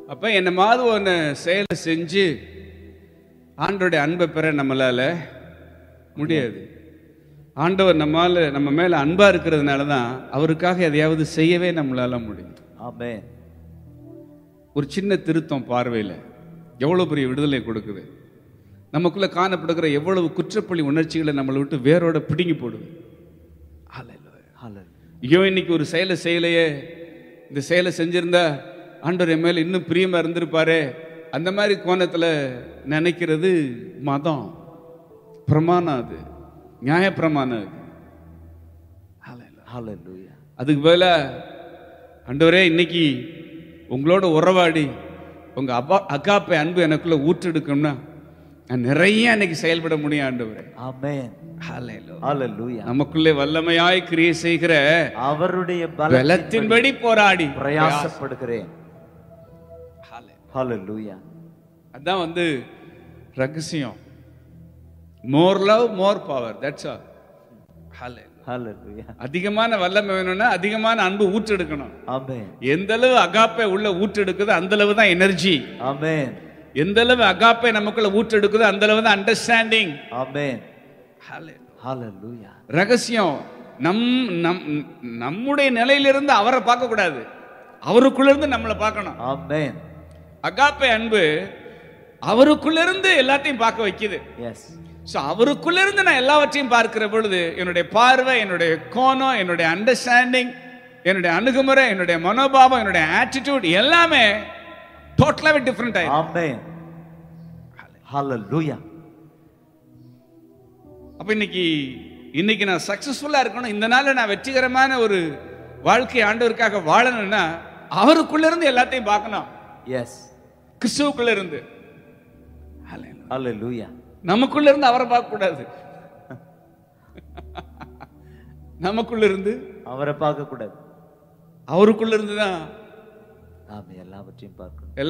அப்ப என்னமாவது ஒன்று செயலை செஞ்சு ஆண்டோடைய அன்பை பெற நம்மளால முடியாது ஆண்டவர் நம்மால நம்ம மேல அன்பா இருக்கிறதுனால தான் அவருக்காக எதையாவது செய்யவே நம்மளால முடியும் Amen. ஒரு சின்ன திருத்தம் பார்வையில் எவ்வளோ பெரிய விடுதலை கொடுக்குது நமக்குள்ள காணப்படுகிற எவ்வளவு குற்றப்பழி உணர்ச்சிகளை நம்மளை விட்டு வேரோட பிடுங்கி போடுது Hallelujah. Hallelujah. ஐயோ இன்னைக்கு ஒரு செயலை செய்யலையே இந்த செயலை செஞ்சிருந்தா ஆண்டவர் என் மேல இன்னும் பிரியமா இருந்திருப்பாரே அந்த மாதிரி கோணத்துல நினைக்கிறது மதம் பிரமாணம் அது நியாய பிரமாணம் அது Hallelujah. Hallelujah. அதுக்கு பதிலா ஆண்டவரே இன்னைக்கு உங்களோட உறவாடி உங்க அப்பா அக்காப்பை அன்பு எனக்குள்ள ஊற்றெடுக்கணும்னா நான் நிறைய இன்னைக்கு செயல்பட முடியும் ஆண்டவரே Amen. Hallelujah. Hallelujah. நமக்குள்ளே வல்லமையாய் கிரியை செய்கிற அவருடைய பலத்தின்படி பலத்தின்படி போராடி பிரயாசப்படுகிறேன் Hallelujah. Hallelujah. அதான் வந்து ரகசியம் more love more power that's all Hallelujah. அதிகமான வல்லமை வேணும்னா அதிகமான அன்பு ஊற்றெடுக்கணும் Amen. எந்த அளவு அகாப்பை உள்ள ஊற்றெடுக்குதோ அந்த அளவு தான் எனர்ஜி Amen. எந்த அளவு அகாப்பை நமக்குள்ள ஊற்றெடுக்குதோ அந்த அளவு தான் அண்டர்ஸ்டாண்டிங் Amen. Hallelujah. ரகசியம் நம் நம் நம்முடைய நிலையிலிருந்து அவரை பார்க்க கூடாது அவருக்குள்ள இருந்து நம்மளை பார்க்கணும் Amen. அகாப்பை அன்பு அவருக்குள்ள இருந்து எல்லாத்தையும் பார்க்க வைக்குது Yes. ஸோ அவருக்குள்ள இருந்து நான் எல்லாவற்றையும் பார்க்கிற பொழுது என்னுடைய பார்வை என்னுடைய கோணம் என்னுடைய அண்டர்ஸ்டாண்டிங் என்னுடைய அணுகுமுறை என்னுடைய மனோபாவம் என்னுடைய ஆட்டிடியூட் எல்லாமே டோட்டலாகவே டிஃப்ரெண்ட் ஆயிடும் Amen. Hallelujah. அப்ப இன்னைக்கு இன்னைக்கு நான் சக்சஸ்ஃபுல்லா இருக்கணும் இந்த நாள்ல நான் வெற்றிகரமான ஒரு வாழ்க்கை ஆண்டவருக்காக வாழணும்னா அவருக்குள்ள இருந்து எல்லாத்தையும் பார்க்கணும் Yes. கிறிஸ்துவுக்குள்ள இருந்து Hallelujah. Hallelujah. நமக்குள்ள இருந்து அவரை பார்க்க கூடாது நமக்குள்ள இருந்து அவரை பார்க்க கூடாது அவருக்குள்ள இருந்து தான் நாம எல்லாவற்றையும் பார்க்கணும் எல்லா